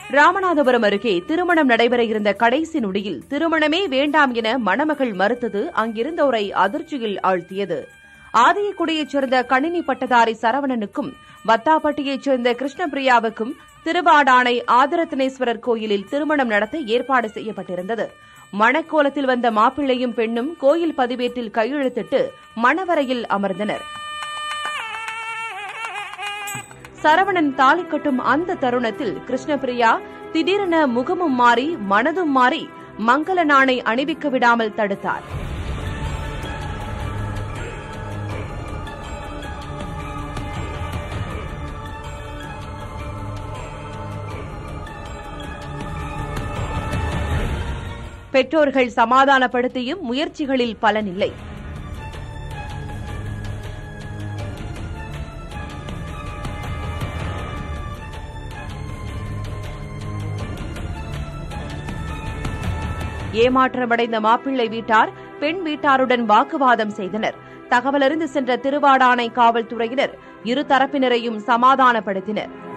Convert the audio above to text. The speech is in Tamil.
ராமநாதபுரம் அருகே திருமணம் நடைபெற இருந்த கடைசி நொடியில் திருமணமே வேண்டாம் என மணமகள் மறுத்தது அங்கிருந்தோரை அதிர்ச்சியில் ஆழ்த்தியது ஆதியக்குடியைச் சேர்ந்த கணினி பட்டதாரி சரவணனுக்கும் வத்தாப்பட்டியைச் சேர்ந்த கிருஷ்ணபிரியாவுக்கும் திருவாடானை ஆதரத்தனேஸ்வரர் கோயிலில் திருமணம் நடத்த ஏற்பாடு செய்யப்பட்டிருந்தது மணக்கோலத்தில் வந்த மாப்பிள்ளையும் பெண்ணும் கோயில் பதிவேட்டில் கையெழுத்திட்டு மணவரையில் அமர்ந்தனர் சரவணன் தாலி கட்டும் அந்த தருணத்தில் கிருஷ்ணபிரியா திடீரென முகமும் மாறி மனதும் மாறி மங்கள நாணை அணிவிக்க விடாமல் தடுத்தார் பெற்றோர்கள் சமாதானப்படுத்தியும் முயற்சிகளில் பலனில்லை ஏமாற்றமடைந்த மாப்பிள்ளை வீட்டார் பெண் வீட்டாருடன் வாக்குவாதம் செய்தனர் தகவலறிந்து சென்ற திருவாடானை காவல்துறையினர் இரு தரப்பினரையும் சமாதானப்படுத்தினர்